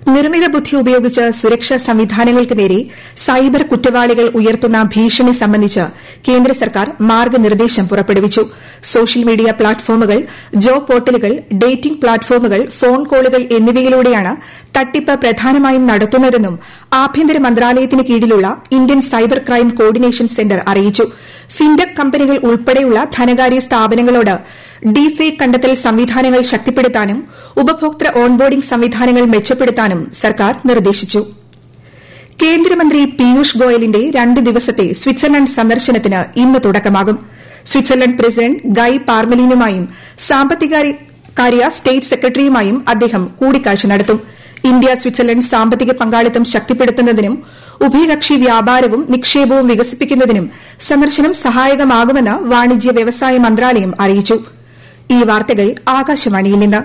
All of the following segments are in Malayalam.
നിർമ്മിത ബുദ്ധി ഉപയോഗിച്ച് സുരക്ഷാ സംവിധാനങ്ങൾക്ക് നേരെ സൈബർ കുറ്റവാളികൾ ഉയർത്തുന്ന ഭീഷണി സംബന്ധിച്ച് കേന്ദ്ര സർക്കാർ മാർഗ്ഗനിർദ്ദേശം പുറപ്പെടുവിച്ചു സോഷ്യൽ മീഡിയ പ്ലാറ്റ്ഫോമുകൾ ജോബ് പോർട്ടലുകൾ ഡേറ്റിംഗ് പ്ലാറ്റ്ഫോമുകൾ ഫോൺ കോളുകൾ എന്നിവയിലൂടെയാണ് തട്ടിപ്പ് പ്രധാനമായും നടത്തുന്നതെന്നും ആഭ്യന്തര മന്ത്രാലയത്തിന് കീഴിലുള്ള Indian cyber crime coordination centre അറിയിച്ചു ഫിൻടെക് കമ്പനികൾ ഉൾപ്പെടെയുള്ള ധനകാര്യ സ്ഥാപനങ്ങളോട് ഡീഫേക്ക് കണ്ടെത്തൽ സംവിധാനങ്ങൾ ശക്തിപ്പെടുത്താനും ഉപഭോക്തൃ ഓൺബോർഡിംഗ് സംവിധാനങ്ങൾ മെച്ചപ്പെടുത്താനും സർക്കാർ നിർദ്ദേശിച്ചു കേന്ദ്രമന്ത്രി പീയൂഷ് ഗോയലിന്റെ രണ്ട് ദിവസത്തെ സ്വിറ്റ്സർലൻഡ് സന്ദർശനത്തിന് ഇന്ന് തുടക്കമാകും സ്വിറ്റ്സർലൻഡ് പ്രസിഡന്റ് ഗൈ പാർമലീനുമായും സാമ്പത്തികകാര്യ സ്റ്റേറ്റ് സെക്രട്ടറിയുമായും അദ്ദേഹം കൂടിക്കാഴ്ച നടത്തും ഇന്ത്യ സ്വിറ്റ്സർലൻഡ് സാമ്പത്തിക പങ്കാളിത്തം ശക്തിപ്പെടുത്തുന്നതിനും ഉഭയകക്ഷി വ്യാപാരവും നിക്ഷേപവും വികസിപ്പിക്കുന്നതിനും സന്ദർശനം സഹായകമാകുമെന്ന് വാണിജ്യ വ്യവസായ മന്ത്രാലയം അറിയിച്ചു ഈ വാർത്തകൾ ആകാശവാണിയിൽ നിന്ന്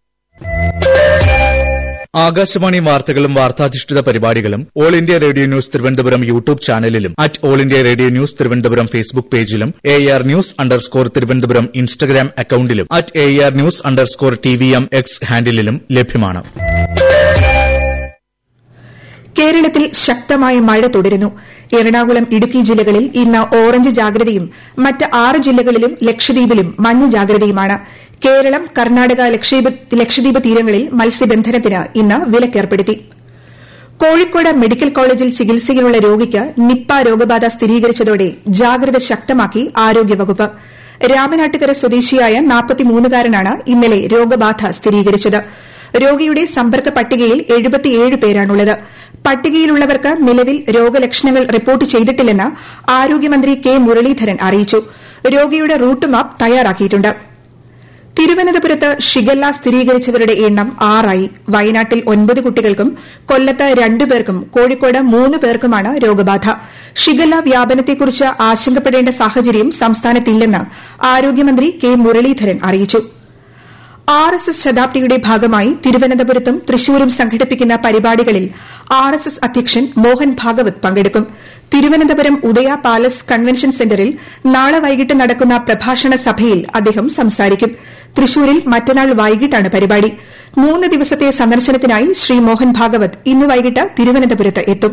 ആകാശവാണി വാർത്തകളും വാർത്താധിഷ്ഠിത പരിപാടികളും All India Radio News Thiruvananthapuram YouTube ചാനലിലും at All India Radio News Thiruvananthapuram Facebook പേജിലും A R news underscore Thiruvananthapuram Instagram അക്കൌണ്ടിലും at A R news underscore T V M X ഹാൻഡിലും ലഭ്യമാണ് കേരളത്തിൽ ശക്തമായ മഴ തുടരുന്നു എറണാകുളം ഇടുക്കി ജില്ലകളിൽ ഇന്ന് ഓറഞ്ച് ജാഗ്രതയും മറ്റ് ആറ് ജില്ലകളിലും ലക്ഷദ്വീപിലും മഞ്ഞ ജാഗ്രതയുമാണ് കേരളം കർണാടക ലക്ഷദ്വീപ് തീരങ്ങളിൽ മത്സ്യബന്ധനത്തിന് ഇന്ന് വിലക്കേർപ്പെടുത്തി കോഴിക്കോട് മെഡിക്കൽ കോളേജിൽ ചികിത്സയിലുള്ള രോഗിക്ക് നിപ്പ രോഗബാധ സ്ഥിരീകരിച്ചതോടെ ജാഗ്രത ശക്തമാക്കി ആരോഗ്യവകുപ്പ് രാമനാട്ടുകര സ്വദേശിയായ നാൽപ്പത്തിമൂന്നുകാരനാണ് ഇന്നലെ രോഗബാധ സ്ഥിരീകരിച്ചത് രോഗിയുടെ സമ്പർക്ക പട്ടികയിൽ എഴുപത്തിയേഴ് പേരാണുള്ളത് പട്ടികയിലുള്ളവർക്ക് നിലവിൽ രോഗലക്ഷണങ്ങൾ റിപ്പോർട്ട് ചെയ്തിട്ടില്ലെന്ന് ആരോഗ്യമന്ത്രി കെ മുരളീധരൻ അറിയിച്ചു രോഗിയുടെ റൂട്ട് മാപ്പ് തയ്യാറാക്കിയിട്ടുണ്ട് തിരുവനന്തപുരത്ത് ഷിഗല്ല സ്ഥിരീകരിച്ചവരുടെ എണ്ണം ആറായി വയനാട്ടിൽ ഒൻപത് കുട്ടികൾക്കും കൊല്ലത്ത് രണ്ടു പേർക്കും കോഴിക്കോട് മൂന്ന് പേർക്കുമാണ് രോഗബാധ ഷിഗല്ല വ്യാപനത്തെക്കുറിച്ച് ആശങ്കപ്പെടേണ്ട സാഹചര്യം സംസ്ഥാനത്തില്ലെന്ന് ആരോഗ്യമന്ത്രി കെ മുരളീധരൻ അറിയിച്ചു ആർ എസ് എസ് ശതാബ്ദിയുടെ ഭാഗമായി തിരുവനന്തപുരത്തും തൃശൂരും സംഘടിപ്പിക്കുന്ന പരിപാടികളിൽ ആർ എസ് എസ് അധ്യക്ഷൻ മോഹൻ ഭാഗവത് പങ്കെടുക്കും തിരുവനന്തപുരം ഉദയ പാലസ് കൺവെൻഷൻ സെന്ററിൽ നാളെ വൈകിട്ട് നടക്കുന്ന പ്രഭാഷണ സഭയിൽ അദ്ദേഹം സംസാരിക്കും തൃശൂരിൽ മറ്റന്നാൾ വൈകിട്ടാണ് പരിപാടി മൂന്ന് ദിവസത്തെ സന്ദർശനത്തിനായി ശ്രീ മോഹൻ ഭാഗവത് ഇന്ന് വൈകിട്ട് തിരുവനന്തപുരത്ത് എത്തും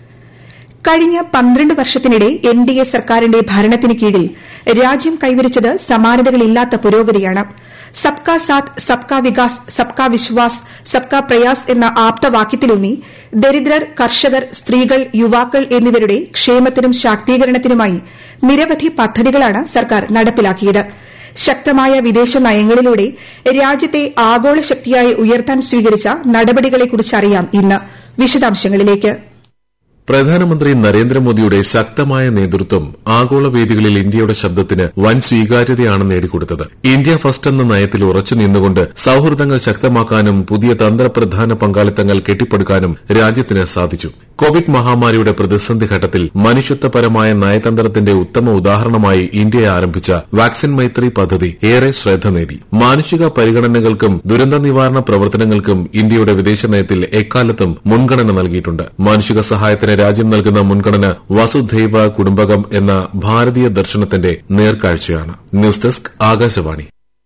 കഴിഞ്ഞ പന്ത്രണ്ട് വർഷത്തിനിടെ എൻ ഡി എ സർക്കാരിന്റെ ഭരണത്തിന് കീഴിൽ രാജ്യം കൈവരിച്ചത് സമാനതകളില്ലാത്ത പുരോഗതിയാണ് സബ്കാ സാത്ത് സബ്കാ വികാസ് സബ്കാ വിശ്വാസ് സബ്കാ പ്രയാസ് എന്ന ആപ്തവാക്യത്തിലൂന്നി ദരിദ്രർ കർഷകർ സ്ത്രീകൾ യുവാക്കൾ എന്നിവരുടെ ക്ഷേമത്തിനും ശാക്തീകരണത്തിനുമായി നിരവധി പദ്ധതികളാണ് സർക്കാർ നടപ്പിലാക്കിയത് ശക്തമായ വിദേശ നയങ്ങളിലൂടെ രാജ്യത്തെ ആഗോള ശക്തിയായി ഉയർത്താൻ സ്വീകരിച്ച നടപടികളെക്കുറിച്ചറിയാം ഇന്ന് വിശദാംശങ്ങളിലേക്ക് പ്രധാനമന്ത്രി നരേന്ദ്രമോദിയുടെ ശക്തമായ നേതൃത്വം ആഗോള വേദികളിൽ ഇന്ത്യയുടെ ശബ്ദത്തിന് വൻ സ്വീകാര്യതയാണ് നേടിക്കൊടുത്തത് ഇന്ത്യ ഫസ്റ്റ് എന്ന നയത്തിൽ ഉറച്ചു നിന്നുകൊണ്ട് സൌഹൃദങ്ങൾ ശക്തമാക്കാനും പുതിയ തന്ത്രപ്രധാന പങ്കാളിത്തങ്ങൾ കെട്ടിപ്പടുക്കാനും രാജ്യത്തിന് സാധിച്ചു കോവിഡ് മഹാമാരിയുടെ പ്രതിസന്ധി ഘട്ടത്തിൽ മനുഷ്യത്വപരമായ നയതന്ത്രത്തിന്റെ ഉത്തമ ഉദാഹരണമായി ഇന്ത്യ ആരംഭിച്ച വാക്സിൻ മൈത്രി പദ്ധതി ഏറെ ശ്രദ്ധ നേടി മാനുഷിക പരിഗണനകൾക്കും ദുരന്ത നിവാരണ പ്രവർത്തനങ്ങൾക്കും ഇന്ത്യയുടെ വിദേശ നയത്തിൽ എക്കാലത്തും മുൻഗണന നൽകിയിട്ടുണ്ട് മാനുഷിക സഹായത്തിന് രാജ്യം നൽകുന്ന മുൻഗണന വസുധൈവ കുടുംബകം എന്ന ഭാരതീയ ദർശനത്തിന്റെ നേർക്കാഴ്ചയാണ് ന്യൂസ് ഡെസ്ക് ആകാശവാണി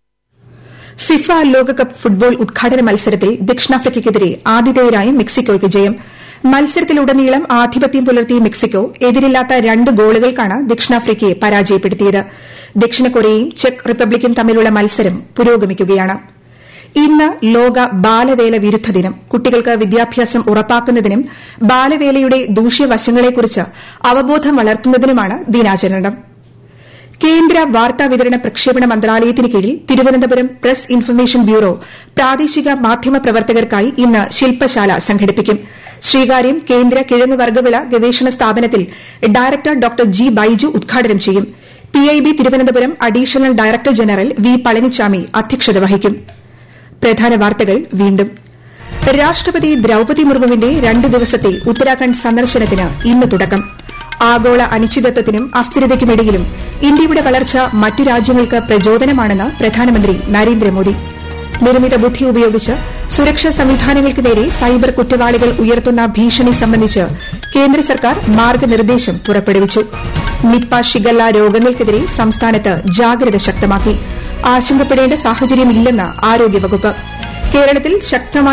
ഫിഫ ലോകകപ്പ് ഫുട്ബോൾ ഉദ്ഘാടന മത്സരത്തിൽ ദക്ഷിണാഫ്രിക്കയ്ക്കെതിരെ ആതിഥേയരായ മെക്സിക്കോയ്ക്ക് ജയം മത്സരത്തിലുടനീളം ആധിപത്യം പുലർത്തിയ മെക്സിക്കോ എതിരില്ലാത്ത രണ്ട് ഗോളുകൾക്കാണ് ദക്ഷിണാഫ്രിക്കയെ പരാജയപ്പെടുത്തിയത് ദക്ഷിണ കൊറിയയും ചെക്ക് റിപ്പബ്ലിക്കും തമ്മിലുള്ള മത്സരം പുരോഗമിക്കുകയാണ് ഇന്ന് ലോക ബാലവേല വിരുദ്ധ ദിനം കുട്ടികൾക്ക് വിദ്യാഭ്യാസം ഉറപ്പാക്കുന്നതിനും ബാലവേലയുടെ ദൂഷ്യവശങ്ങളെക്കുറിച്ച് അവബോധം വളർത്തുന്നതിനുമാണ് ദിനാചരണം കേന്ദ്ര വാർത്താവിതരണ പ്രക്ഷേപണ മന്ത്രാലയത്തിന് കീഴിൽ തിരുവനന്തപുരം പ്രസ് ഇൻഫർമേഷൻ ബ്യൂറോ പ്രാദേശിക മാധ്യമ പ്രവർത്തകർക്കായി ഇന്ന് ശില്പശാല സംഘടിപ്പിക്കും ശ്രീകാര്യം കേന്ദ്ര കിഴങ്ങുവർഗ്ഗവിള ഗവേഷണ സ്ഥാപനത്തിൽ ഡയറക്ടർ ഡോക്ടർ ജി ബൈജു ഉദ്ഘാടനം ചെയ്യും PIB Thiruvananthapuram additional director general V Palanichami അധ്യക്ഷത വഹിക്കും പ്രധാന വാർത്തകൾ വീണ്ടും രാഷ്ട്രപതി ദ്രൌപതി മുർമുവിന്റെ രണ്ട് ദിവസത്തെ ഉത്തരാഖണ്ഡ് സന്ദർശനത്തിന് ഇന്ന് തുടക്കം ആഗോള അനിശ്ചിതത്വത്തിനും അസ്ഥിരതയ്ക്കുമിടയിലും ഇന്ത്യയുടെ വളർച്ച മറ്റു രാജ്യങ്ങൾക്ക് പ്രചോദനമാണെന്ന് പ്രധാനമന്ത്രി നരേന്ദ്രമോദി നിർമ്മിത ബുദ്ധി ഉപയോഗിച്ച് സുരക്ഷാ സംവിധാനങ്ങൾക്ക് നേരെ സൈബർ കുറ്റവാളികൾ ഉയർത്തുന്ന ഭീഷണി സംബന്ധിച്ച് കേന്ദ്ര സർക്കാർ മാർഗനിർദ്ദേശം പുറപ്പെടുവിച്ചു നിപ്പ ഷിഗല്ല രോഗങ്ങൾക്കെതിരെ സംസ്ഥാനത്ത് ജാഗ്രത ശക്തമാക്കി ആശങ്കപ്പെടേണ്ട സാഹചര്യമില്ലെന്ന് ആരോഗ്യവകുപ്പ് കേരളത്തിൽ ശക്തമായ